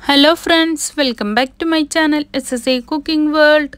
hello friends welcome back to my channel S S A cooking world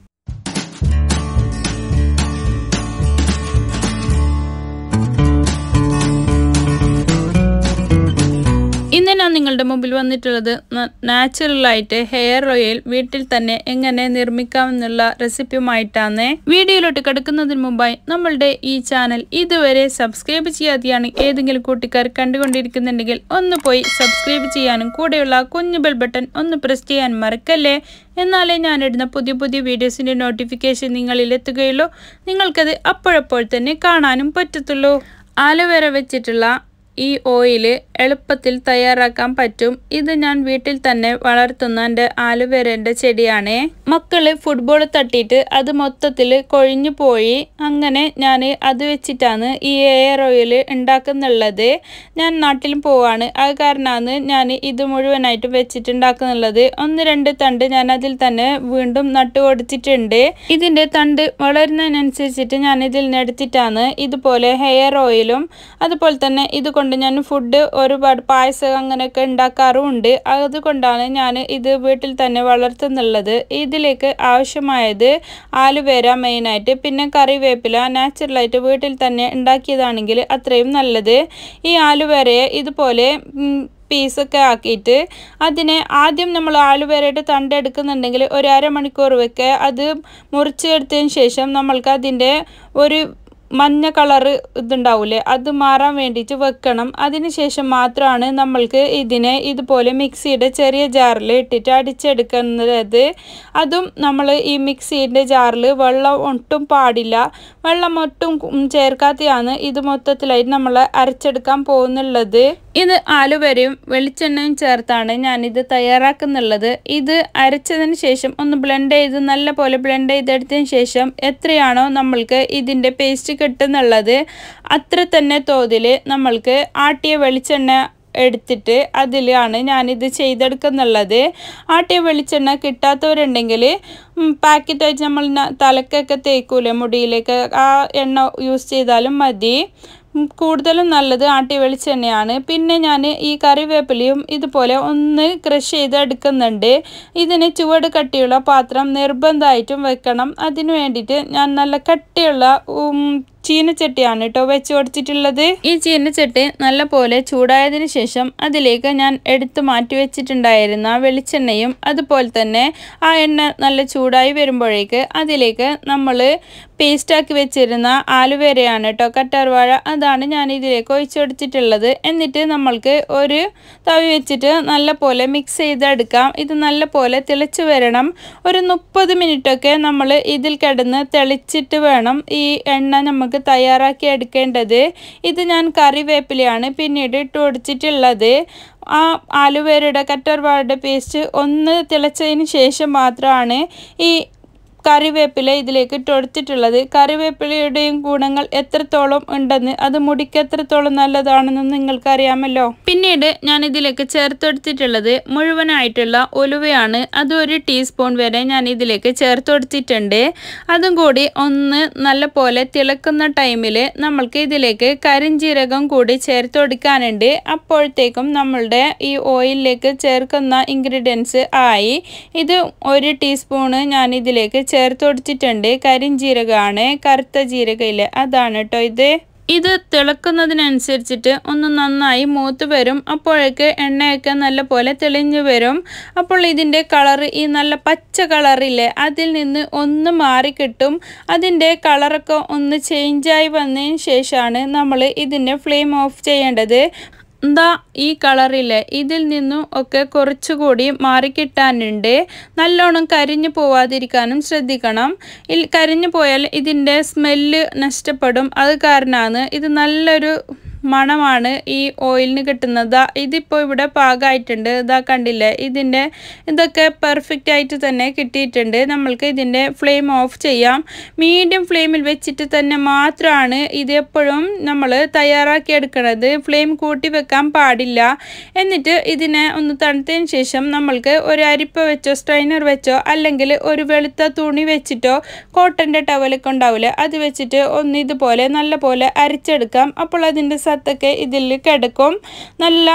ഇന്ന് ഞാൻ നിങ്ങളുടെ മുമ്പിൽ വന്നിട്ടുള്ളത് നാച്ചുറലായിട്ട് ഹെയർ ഓയിൽ വീട്ടിൽ തന്നെ എങ്ങനെ നിർമ്മിക്കാമെന്നുള്ള റെസിപ്പിയുമായിട്ടാണ് വീഡിയോയിലോട്ട് കിടക്കുന്നതിന് മുമ്പായി നമ്മളുടെ ഈ ചാനൽ ഇതുവരെ സബ്സ്ക്രൈബ് ചെയ്യാതെയാണ് ഏതെങ്കിലും കൂട്ടുകാർ കണ്ടുകൊണ്ടിരിക്കുന്നുണ്ടെങ്കിൽ ഒന്ന് പോയി സബ്സ്ക്രൈബ് ചെയ്യാനും കൂടെയുള്ള കുഞ്ഞു ബെൽ ബട്ടൺ ഒന്ന് പ്രസ് ചെയ്യാൻ മറക്കല്ലേ എന്നാലേ ഞാനിടുന്ന പുതിയ പുതിയ വീഡിയോസിൻ്റെ നോട്ടിഫിക്കേഷൻ നിങ്ങളിൽ എത്തുകയുള്ളൂ നിങ്ങൾക്കത് അപ്പോഴപ്പോൾ തന്നെ കാണാനും പറ്റത്തുള്ളൂ ആലുവേര വെച്ചിട്ടുള്ള ഈ ഓയിൽ എളുപ്പത്തിൽ തയ്യാറാക്കാൻ പറ്റും ഇത് ഞാൻ വീട്ടിൽ തന്നെ വളർത്തുന്ന എൻ്റെ ആലുവേരൻ്റെ ചെടിയാണ് മക്കള് ഫുട്ബോൾ തട്ടിയിട്ട് അത് മൊത്തത്തിൽ കൊഴിഞ്ഞു പോയി അങ്ങനെ ഞാൻ അത് വെച്ചിട്ടാണ് ഈ എയർ ഓയിൽ ഉണ്ടാക്കുന്നുള്ളത് ഞാൻ നാട്ടിലും പോവാണ് അത് കാരണമാണ് ഞാൻ ഇത് മുഴുവനായിട്ട് വെച്ചിട്ടുണ്ടാക്കുന്നുള്ളത് ഒന്ന് രണ്ട് തണ്ട് ഞാൻ അതിൽ തന്നെ വീണ്ടും നട്ടു കൊടുത്തിട്ടുണ്ട് ഇതിൻ്റെ തണ്ട് വളരുന്നതിനനുസരിച്ചിട്ട് ഞാൻ ഇതിൽ നിന്ന് എടുത്തിട്ടാണ് ഇതുപോലെ ഹെയർ ഓയിലും അതുപോലെ തന്നെ ഇത് കൊണ്ട് ഞാൻ ഫുഡ് ഒരുപാട് പായസം അങ്ങനെയൊക്കെ ഉണ്ടാക്കാറുമുണ്ട് അതുകൊണ്ടാണ് ഞാൻ ഇത് വീട്ടിൽ തന്നെ വളർത്തുന്നുള്ളത് ഇതിലേക്ക് ആവശ്യമായത് ആലുവേര മെയിനായിട്ട് പിന്നെ കറിവേപ്പില നാച്ചുറലായിട്ട് വീട്ടിൽ തന്നെ ഉണ്ടാക്കിയതാണെങ്കിൽ അത്രയും നല്ലത് ഈ ആലുവേരയെ ഇതുപോലെ പീസൊക്കെ ആക്കിയിട്ട് അതിനെ ആദ്യം നമ്മൾ ആലുവേരയുടെ തണ്ട് എടുക്കുന്നുണ്ടെങ്കിൽ ഒരു അരമണിക്കൂർ വെക്കുക അത് മുറിച്ചെടുത്തതിന് ശേഷം നമ്മൾക്ക് അതിൻ്റെ ഒരു മഞ്ഞ കളറ് ഇതുണ്ടാവില്ലേ അത് മാറാൻ വേണ്ടിയിട്ട് വെക്കണം അതിനുശേഷം മാത്രമാണ് നമ്മൾക്ക് ഇതിനെ ഇതുപോലെ മിക്സിയുടെ ചെറിയ ജാറിൽ ഇട്ടിട്ട് അടിച്ചെടുക്കുന്നത് അതും നമ്മൾ ഈ മിക്സിയുടെ ജാറിൽ വെള്ളം ഒട്ടും പാടില്ല വെള്ളം ഒട്ടും ചേർക്കാതെയാണ് ഇത് മൊത്തത്തിലായിട്ട് നമ്മൾ അരച്ചെടുക്കാൻ പോകുന്നുള്ളത് ഇത് ആലുവരയും വെളിച്ചെണ്ണയും ചേർത്താണ് ഞാനിത് തയ്യാറാക്കുന്നുള്ളത് ഇത് അരച്ചതിന് ശേഷം ഒന്ന് ബ്ലെൻഡ് ചെയ്ത് നല്ല പോലെ ബ്ലെൻഡ് ചെയ്തെടുത്തതിന് ശേഷം എത്രയാണോ നമ്മൾക്ക് ഇതിൻ്റെ പേസ്റ്റ് കിട്ടുന്നുള്ളത് അത്ര തന്നെ തോതിൽ നമ്മൾക്ക് ആട്ടിയ വെളിച്ചെണ്ണ എടുത്തിട്ട് അതിലാണ് ഞാനിത് ചെയ്തെടുക്കുന്നുള്ളത് ആട്ടിയ വെളിച്ചെണ്ണ കിട്ടാത്തവരുണ്ടെങ്കിൽ പാക്കറ്റായിട്ട് നമ്മൾ തലക്കൊക്കെ തേക്കൂലേ മുടിയിലേക്ക് ആ എണ്ണ യൂസ് ചെയ്താലും മതി കൂടുതലും നല്ലത് ആട്ടി വെളിച്ചെണ്ണയാണ് പിന്നെ ഞാൻ ഈ കറിവേപ്പിലയും ഇതുപോലെ ഒന്ന് ക്രഷ് ചെയ്ത് എടുക്കുന്നുണ്ട് ഇതിന് ചുവട് കട്ടിയുള്ള പാത്രം നിർബന്ധമായിട്ടും വെക്കണം അതിന് വേണ്ടിയിട്ട് ഞാൻ നല്ല കട്ടിയുള്ള ചീനച്ചട്ടിയാണ് കേട്ടോ വെച്ച് കൊടുത്തിട്ടുള്ളത് ഈ ചീനച്ചട്ടി നല്ല പോലെ ചൂടായതിനു ശേഷം അതിലേക്ക് ഞാൻ എടുത്തു മാറ്റി വെച്ചിട്ടുണ്ടായിരുന്ന വെളിച്ചെണ്ണയും അതുപോലെ തന്നെ ആ എണ്ണ നല്ല ചൂടായി വരുമ്പോഴേക്ക് അതിലേക്ക് നമ്മൾ പേസ്റ്റാക്കി വെച്ചിരുന്ന ആലുവേരയാണ് കേട്ടോ കറ്റാർവാഴ അതാണ് ഞാൻ ഇതിലേക്ക് ഒഴിച്ചു കൊടുത്തിട്ടുള്ളത് എന്നിട്ട് നമ്മൾക്ക് ഒരു തവി വെച്ചിട്ട് നല്ല പോലെ മിക്സ് ചെയ്തെടുക്കാം ഇത് നല്ല പോലെ തിളച്ച് വരണം ഒരു മുപ്പത് മിനിറ്റൊക്കെ നമ്മൾ ഇതിൽ കിടന്ന് തെളിച്ചിട്ട് വേണം ഈ എണ്ണ നമുക്ക് തയ്യാറാക്കി എടുക്കേണ്ടത് ഇത് ഞാൻ കറിവേപ്പിലയാണ് പിന്നീട് ഇട്ട് കൊടുത്തിട്ടുള്ളത് ആ ആലുവേരയുടെ കറ്റർവാഴയുടെ പേസ്റ്റ് ഒന്ന് തിളച്ചതിന് ശേഷം മാത്രമാണ് ഈ കറിവേപ്പില ഇതിലേക്ക് ഇട്ടൊടുത്തിട്ടുള്ളത് കറിവേപ്പിലയുടെയും ഗുണങ്ങൾ എത്രത്തോളം ഉണ്ടെന്ന് അത് മുടിക്ക് എത്രത്തോളം നല്ലതാണെന്ന് നിങ്ങൾക്കറിയാമല്ലോ പിന്നീട് ഞാൻ ഇതിലേക്ക് ചേർത്തെടുത്തിട്ടുള്ളത് മുഴുവനായിട്ടുള്ള ഒലുവയാണ് അത് ഒരു ടീസ്പൂൺ വരെ ഞാൻ ഇതിലേക്ക് ചേർത്തെടുത്തിട്ടുണ്ട് അതും കൂടി ഒന്ന് നല്ല പോലെ തിളക്കുന്ന ടൈമിൽ നമ്മൾക്ക് ഇതിലേക്ക് കരിഞ്ജീരകം കൂടി ചേർത്തെടുക്കാനുണ്ട് അപ്പോഴത്തേക്കും നമ്മളുടെ ഈ ഓയിലിലേക്ക് ചേർക്കുന്ന ഇൻഗ്രീഡിയൻസ് ആയി ഇത് ഒരു ടീസ്പൂണ് ഞാൻ ഇതിലേക്ക് ചേർത്ത് കൊടുത്തിട്ടുണ്ട് കരിഞ്ജീരകമാണ് കറുത്ത ജീരകയില്ലേ അതാണ് കേട്ടോ ഇത് ഇത് തിളക്കുന്നതിനനുസരിച്ചിട്ട് ഒന്ന് നന്നായി മൂത്ത് വരും അപ്പോഴേക്ക് എണ്ണയൊക്കെ നല്ല പോലെ തെളിഞ്ഞു വരും അപ്പോൾ ഇതിൻ്റെ കളറ് ഈ നല്ല പച്ച കളറില്ലേ അതിൽ നിന്ന് ഒന്ന് മാറിക്കിട്ടും അതിൻ്റെ കളറൊക്കെ ഒന്ന് ചേഞ്ചായി വന്നതിന് ശേഷമാണ് നമ്മൾ ഇതിൻ്റെ ഫ്ലെയിം ഓഫ് ചെയ്യേണ്ടത് എന്താ ഈ കളറില്ലേ ഇതിൽ നിന്നും ഒക്കെ കുറച്ചുകൂടി മാറിക്കിട്ടാനുണ്ട് നല്ലോണം കരിഞ്ഞു പോവാതിരിക്കാനും ശ്രദ്ധിക്കണം കരിഞ്ഞു പോയാൽ ഇതിൻ്റെ സ്മെല്ല് നഷ്ടപ്പെടും അത് കാരണമാണ് ഇത് നല്ലൊരു മണമാണ് ഈ ഓയിലിന് കിട്ടുന്നത് ഇതിപ്പോൾ ഇവിടെ പാകമായിട്ടുണ്ട് ഇതാ കണ്ടില്ലേ ഇതിൻ്റെ ഇതൊക്കെ പെർഫെക്റ്റ് ആയിട്ട് തന്നെ കിട്ടിയിട്ടുണ്ട് നമ്മൾക്ക് ഇതിൻ്റെ ഫ്ലെയിം ഓഫ് ചെയ്യാം മീഡിയം ഫ്ലെയിമിൽ വെച്ചിട്ട് തന്നെ മാത്രമാണ് ഇത് എപ്പോഴും നമ്മൾ തയ്യാറാക്കി എടുക്കുന്നത് ഫ്ലെയിം കൂട്ടി വെക്കാൻ പാടില്ല എന്നിട്ട് ഇതിനെ ഒന്ന് തണുത്തതിന് ശേഷം നമ്മൾക്ക് ഒരു അരിപ്പ വെച്ചോ സ്ട്രൈനർ വെച്ചോ അല്ലെങ്കിൽ ഒരു വെളുത്ത തുണി വെച്ചിട്ടോ കോട്ടൻ്റെ ടവലൊക്കെ ഉണ്ടാവില്ലേ അത് വെച്ചിട്ട് ഒന്ന് ഇതുപോലെ നല്ല പോലെ അരിച്ചെടുക്കാം അപ്പോൾ അതിൻ്റെ സത്തൊക്കെ ഇതിൽ കിടക്കും നല്ല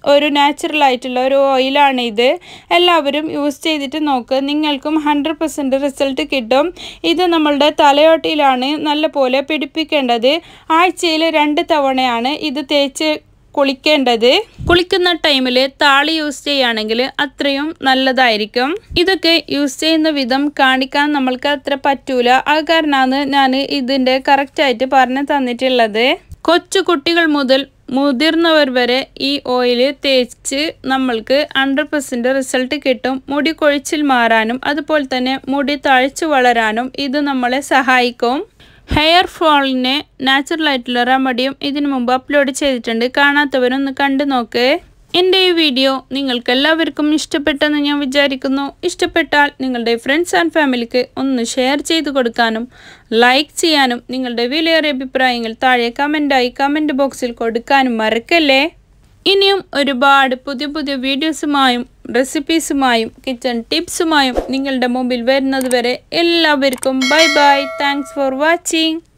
ഒരു നാച്ചുറൽ ആയിട്ടുള്ള ഒരു ഓയിലാണ് ഇത് എല്ലാവരും യൂസ് ചെയ്തിട്ട് നോക്ക് നിങ്ങൾക്കും ഹൺഡ്രഡ് പെർസെൻറ്റ് റിസൾട്ട് കിട്ടും ഇത് നമ്മളുടെ തലയോട്ടിയിലാണ് നല്ലപോലെ പിടിപ്പിക്കേണ്ടത് ആഴ്ചയിൽ രണ്ട് തവണയാണ് ഇത് തേച്ച് കുളിക്കേണ്ടത് കുളിക്കുന്ന ടൈമിൽ താളി യൂസ് ചെയ്യുകയാണെങ്കിൽ അത്രയും നല്ലതായിരിക്കും ഇതൊക്കെ യൂസ് ചെയ്യുന്ന വിധം കാണിക്കാൻ നമ്മൾക്ക് അത്ര പറ്റൂല അത് കാരണമാണ് ഞാൻ ഇതിൻ്റെ കറക്റ്റായിട്ട് പറഞ്ഞു തന്നിട്ടുള്ളത് കൊച്ചു കുട്ടികൾ മുതൽ മുതിർന്നവർ വരെ ഈ ഓയിൽ തേച്ച് നമ്മൾക്ക് ഹൺഡ്രഡ് പെർസെൻറ്റ് റിസൾട്ട് കിട്ടും മുടി കൊഴിച്ചിൽ മാറാനും അതുപോലെ തന്നെ മുടി തഴച്ചു വളരാനും ഇത് നമ്മളെ സഹായിക്കും ഹെയർ ഫോളിന് നാച്ചുറൽ ആയിട്ടുള്ള റെമഡിയും ഇതിനു മുമ്പ് അപ്ലോഡ് ചെയ്തിട്ടുണ്ട് കാണാത്തവരൊന്ന് കണ്ടു നോക്ക് എൻ്റെ ഈ വീഡിയോ നിങ്ങൾക്ക് എല്ലാവർക്കും ഇഷ്ടപ്പെട്ടെന്ന് ഞാൻ വിചാരിക്കുന്നു ഇഷ്ടപ്പെട്ടാൽ നിങ്ങളുടെ ഫ്രണ്ട്സ് ആൻഡ് ഫാമിലിക്ക് ഒന്ന് ഷെയർ ചെയ്ത് കൊടുക്കാനും ലൈക്ക് ചെയ്യാനും നിങ്ങളുടെ വിലയേറിയ അഭിപ്രായങ്ങൾ താഴെ കമൻറ്റായി കമൻറ്റ് ബോക്സിൽ കൊടുക്കാനും മറക്കല്ലേ ഇനിയും ഒരുപാട് പുതിയ പുതിയ വീഡിയോസുമായും റെസിപ്പീസുമായും കിച്ചൺ ടിപ്സുമായും നിങ്ങളുടെ മുമ്പിൽ വരുന്നത് വരെ എല്ലാവർക്കും bye bye thanks for watching